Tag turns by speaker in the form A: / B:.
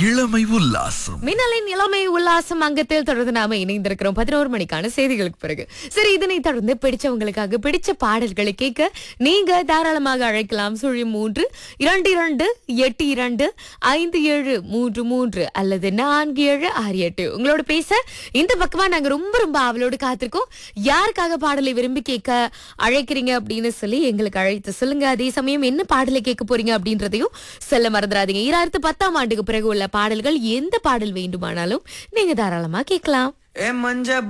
A: இளமை உல்லாசம்
B: மின்னலின் இளமை உல்லாசம் அங்கத்தில் தொடர்ந்து நாம இணைந்திருக்கிறோம் பதினோரு மணிக்கான செய்திகளுக்கு பிறகு சரி இதனை தொடர்ந்து பிடிச்சவங்களுக்காக பிடிச்ச பாடல்களை கேட்க நீங்க தாராளமாக அழைக்கலாம் சுழி மூன்று இரண்டு இரண்டு எட்டு இரண்டு ஐந்து ஏழு மூன்று மூன்று அல்லது நான்கு ஏழு ஆறு எட்டு உங்களோட பேச இந்த பக்கமா நாங்க ரொம்ப ரொம்ப ஆவலோடு காத்திருக்கோம் யாருக்காக பாடலை விரும்பி கேட்க அழைக்கிறீங்க அப்படின்னு சொல்லி எங்களுக்கு அழைத்து சொல்லுங்க அதே சமயம் என்ன பாடலை கேட்க போறீங்க அப்படின்றதையும் சொல்ல மறந்துடாதீங்க ஈராயிரத்து பத்தாம் ஆண்டுக்கு பிறகு உள்ள பாடல்கள் எந்த பாடல் வேண்டுமானாலும் நீங்க தாராளமா கேட்கலாம்
C: ஏ மஞ்ச